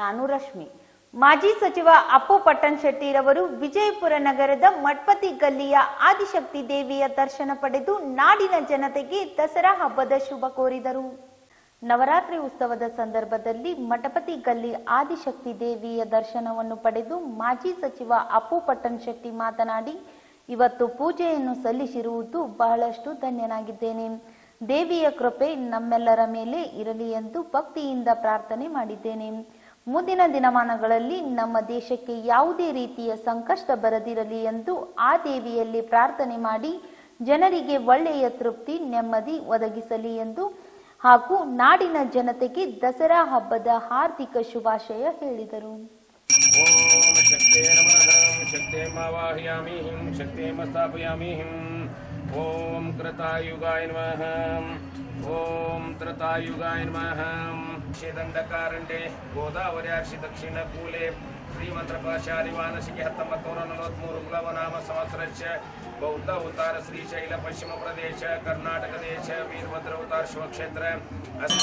ನಾನು ರಶ್ಮಿ ಮಾಜಿ ಸಚಿವ ಅಪ್ಪು ಪಟ್ಟಣ್ ಶೆಟ್ಟಿರವರು ವಿಜಯಪುರ ನಗರದ ಮಠಪತಿ ಗಲ್ಲಿಯ ಆದಿಶಕ್ತಿ ದೇವಿಯ ದರ್ಶನ ಪಡೆದು ನಾಡಿನ ಜನತೆಗೆ ದಸರಾ ಹಬ್ಬದ ಶುಭ ಕೋರಿದರು ನವರಾತ್ರಿ ಉತ್ಸವದ ಸಂದರ್ಭದಲ್ಲಿ ಮಠಪತಿ ಗಲ್ಲಿ ಆದಿಶಕ್ತಿ ದೇವಿಯ ದರ್ಶನವನ್ನು ಪಡೆದು ಮಾಜಿ ಸಚಿವ ಅಪ್ಪು ಪಟ್ಟಣ್ ಶೆಟ್ಟಿ ಮಾತನಾಡಿ ಇವತ್ತು ಪೂಜೆಯನ್ನು ಸಲ್ಲಿಸಿರುವುದು ಬಹಳಷ್ಟು ಧನ್ಯನಾಗಿದ್ದೇನೆ ದೇವಿಯ ಕೃಪೆ ನಮ್ಮೆಲ್ಲರ ಮೇಲೆ ಇರಲಿ ಎಂದು ಭಕ್ತಿಯಿಂದ ಪ್ರಾರ್ಥನೆ ಮಾಡಿದ್ದೇನೆ ಮುಂದಿನ ದಿನಮಾನಗಳಲ್ಲಿ ನಮ್ಮ ದೇಶಕ್ಕೆ ಯಾವುದೇ ರೀತಿಯ ಸಂಕಷ್ಟ ಬರದಿರಲಿ ಎಂದು ಆ ದೇವಿಯಲ್ಲಿ ಪ್ರಾರ್ಥನೆ ಮಾಡಿ ಜನರಿಗೆ ಒಳ್ಳೆಯ ತೃಪ್ತಿ ನೆಮ್ಮದಿ ಒದಗಿಸಲಿ ಎಂದು ಹಾಗೂ ನಾಡಿನ ಜನತೆಗೆ ದಸರಾ ಹಬ್ಬದ ಹಾರ್ದಿಕ ಶುಭಾಶಯ ಹೇಳಿದರು ॐ शक्ते नमः शक्तिमावाहयामि शक्तिमस्थापयामि ॐ कृतायुगाय नमः ॐ त्रतायुगाय नमः ಶ್ರೀದಂಡಕಾರಂಡೆ ಗೋದಾವರ್ಯಾಕ್ಷಿ ದಕ್ಷಿಣ ಕೂಲೆ ಶ್ರೀಮಂತ್ರಪಾಶಾಲಿ ವಾನಸಿಗೆ ಹತ್ತೊಂಬತ್ತು ನೂರ ನಲವತ್ಮೂರು ಪ್ಲವನಾಮ ಸಂವತ್ಸರಸ್ಯ ಬೌದ್ಧ ಅವತಾರ ಶ್ರೀಶೈಲ ಪಶ್ಚಿಮ ಪ್ರದೇಶ ಕರ್ನಾಟಕ ದೇಶ ವೀರಭದ್ರ ಅವತಾರ ಶಿವಕ್ಷೇತ್ರ ಅಸ್-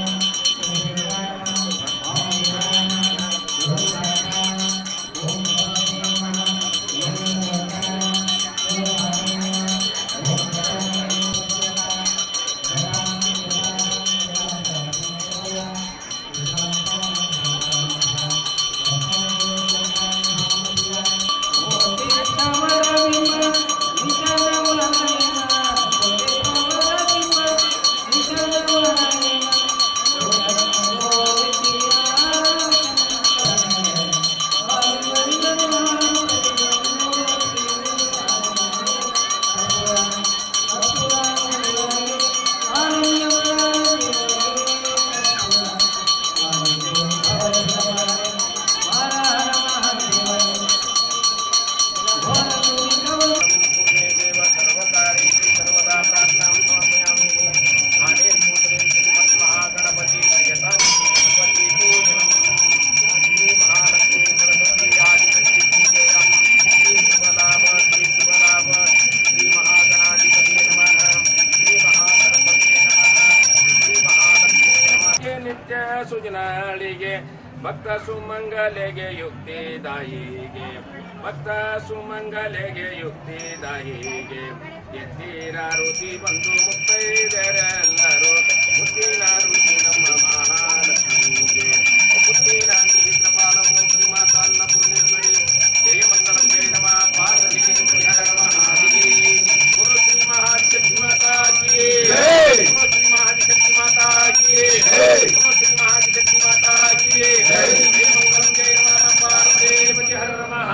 पूर्णे देव सर्वकारेषु सर्वदा प्रार्थनां समर्पयामि आनेन पुत्रेण श्रीमन्महागणपति यथा गणपति पूजनम् श्री महालक्ष्मी सरस्वती आदिशक्ति पूजया श्री शिवलाभ श्री शिवलाभ श्री महागणाधिपति नमः श्री महागणपति नमः श्री महालक्ष्मी नमः ನಿತ್ಯ ಸುಜನಾಳಿಗೆ ಭಕ್ತ ಸುಮಂಗಲೆಗೆ ಯುಕ್ತಿದಾಯಿಗೆ ಭಕ್ತ ಸುಮಂಗಲೆಗೆ ಯುಕ್ತಿದಾಯಿಗೆ ಎತ್ತೀರ ಋಷಿ ಬಂದು ಮುತ್ತೈದರೆಲ್ಲರೂ ಮುತ್ತಿನ ಋಷಿ ನಮ್ಮ ಮಹಾಲಕ್ಷ್ಮಿಗೆ ಮುತ್ತಿನ ಕೃಪಾಲ ಶ್ರೀ ಮಾತಾ ಅನ್ನಪೂರ್ಣೇಶ್ವರಿ ಜಯ ಮಂಗಲಂ ಜಯ ನಮಃ ಪಾರ್ವತಿ ಹರ ನಮಃ ಗುರು ಶ್ರೀ ಮಹಾಶಕ್ತಿ ಮಾತಾ ಕಿ ಗುರು ಶ್ರೀ ಮಹಾಶಕ್ತಿ ಮಾತಾ ಕಿ ಗುರು ಶ್ರೀ ಮಹಾಶಕ್ತಿ ಮಾತಾ ಕಿ ಜಯ ಮಂಗಲಂ ಜಯ ನಮಃ ಪಾರ್ವತಿ ಹರ ನಮಃ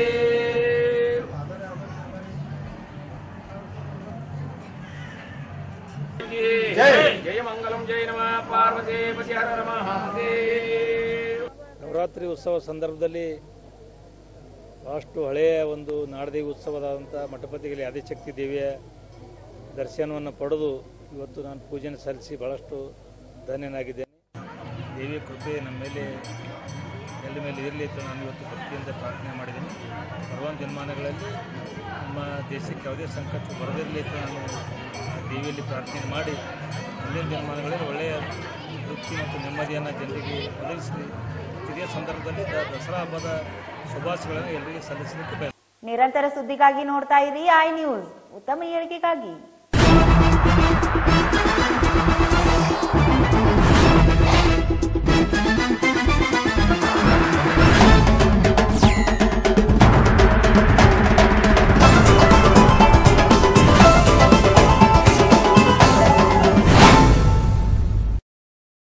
ಜಯ ಮಂಗಲಂ ಜಯ ನಮಃ ಪಾರ್ವತಿ ಹರ ನಮಃ ನವರಾತ್ರಿ ಉತ್ಸವ ಸಂದರ್ಭದಲ್ಲಿ ಭಾಳಷ್ಟು ಹಳೆಯ ಒಂದು ನಾಡದೇವಿ ಉತ್ಸವದಾದಂಥ ಮಠಪತಿಗಲಿ ಆದಿಶಕ್ತಿ ದೇವಿಯ ದರ್ಶನವನ್ನು ಪಡೆದು ಇವತ್ತು ನಾನು ಪೂಜೆನ ಸಲ್ಲಿಸಿ ಭಾಳಷ್ಟು ಧನ್ಯನಾಗಿದ್ದೇನೆ ದೇವಿಯ ಕೃಪೆ ನಮ್ಮ ಮೇಲೆ ಎಲ್ಲ ಮೇಲೆ ಇರಲಿ ಅಂತ ನಾನು ಇವತ್ತು ಭಕ್ತಿಯಿಂದ ಪ್ರಾರ್ಥನೆ ಮಾಡಿದ್ದೀನಿ ಬರುವ ದಿನಮಾನಗಳಲ್ಲಿ ನಮ್ಮ ದೇಶಕ್ಕೆ ಯಾವುದೇ ಸಂಕಟ ಬರದಿರಲಿ ಅಂತ ನಾನು ದೇವಿಯಲ್ಲಿ ಪ್ರಾರ್ಥನೆ ಮಾಡಿ ಮುಂದಿನ ದಿನಮಾನಗಳಲ್ಲಿ ಒಳ್ಳೆಯ ತೃಪ್ತಿ ಮತ್ತು ನೆಮ್ಮದಿಯನ್ನು ಜನರಿಗೆ ಒದಗಿಸಲಿ ಇದೇ ಸಂದರ್ಭದಲ್ಲಿ ದ- ದಸರಾ ಹಬ್ಬದ ಶುಭಾಶಯಗಳನ್ನು ಎಲ್ಲರಿಗೂ ಸಲ್ಲಿಸಲಿಕ್ಕೆ ಬಯಸ್ತೇನೆ ನಿರಂತರ ಸುದ್ದಿಗಾಗಿ ನೋಡ್ತಾ ಇರಿ ಐ ನ್ಯೂಸ್ ಉತ್ತಮ ಹೇಳಿಕೆಗಾಗಿ